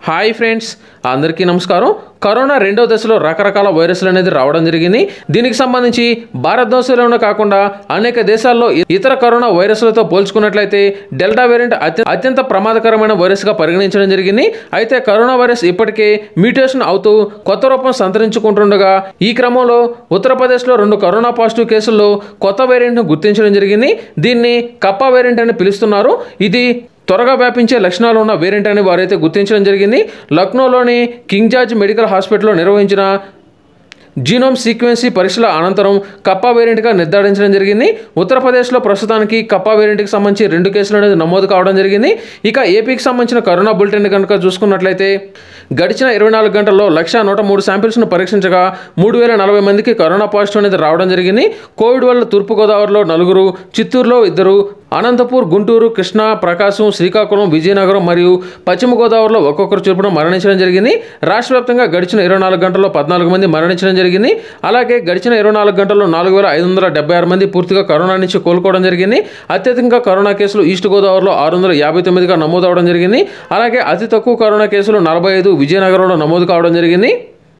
hi friends అందరికీ నమస్కారం corona రెండో దశలో రకరకాల వైరస్లు అనేది రావడం జరిగింది దీనికి సంబంధించి భారతదేశంలోనే కాకుండా అనేక దేశాల్లో ఇతర కరోనా వైరస్లతో పోల్చుకున్నట్లయితే డెల్టా వేరియంట్ అత్య అత్యంత ప్రమాదకరమైన వైరస్గా పరిగణించడం జరిగింది అయితే కరోనా వైరస్ ఇప్పటికే మ్యూటేషన్ అవుతూ కొత్త రూపం సంతరించుకుంటుండగా ఈ క్రమంలో ఉత్తరప్రదేశ్లో రెండు కరోనా పాజిటివ్ కేసుల్లో కొత్త వేరియంట్ను గుర్తించడం జరిగింది దీన్ని కప్పా వేరియంట్ అని పిలుస్తున్నారు ఇది త్వరగా వ్యాపించే లక్షణాలు ఉన్న వేరియంట్ అని వారైతే గుర్తించడం జరిగింది లక్నోలోని కింగ్ జార్జ్ మెడికల్ హాస్పిటల్లో నిర్వహించిన జీనోమ్ సీక్వెన్సీ పరీక్షల అనంతరం కప్పా వేరియంట్గా నిర్ధారించడం జరిగింది ఉత్తరప్రదేశ్లో ప్రస్తుతానికి కప్పా వేరియంట్కి సంబంధించి రెండు కేసులు అనేది నమోదు కావడం జరిగింది ఇక ఏపీకి సంబంధించిన కరోనా బులెటిన్ కనుక చూసుకున్నట్లయితే గడిచిన ఇరవై నాలుగు గంటల్లో లక్ష నూట మూడు శాంపిల్స్ను పరీక్షించగా మూడు వేల నలభై మందికి కరోనా పాజిటివ్ అనేది రావడం జరిగింది కోవిడ్ వల్ల తూర్పుగోదావరిలో నలుగురు చిత్తూరులో ఇద్దరు అనంతపూర్ గుంటూరు కృష్ణా ప్రకాశం శ్రీకాకుళం విజయనగరం మరియు పశ్చిమ గోదావరిలో ఒక్కొక్కరు చొప్పున మరణించడం జరిగింది రాష్ట్ర వ్యాప్తంగా గడిచిన ఇరవై నాలుగు గంటల్లో పద్నాలుగు మంది మరణించడం జరిగింది అలాగే గడిచిన ఇరవై నాలుగు గంటల్లో నాలుగు వేల ఐదు వందల డెబ్బై ఆరు మంది పూర్తిగా కరోనా నుంచి కోలుకోవడం జరిగింది అత్యధికంగా కరోనా కేసులు ఈస్ట్ గోదావరిలో ఆరు వందల యాభై తొమ్మిదిగా నమోదు అవడం జరిగింది అలాగే అతి తక్కువ కరోనా కేసులు నలభై ఐదు విజయనగరంలో నమోదు కావడం జరిగింది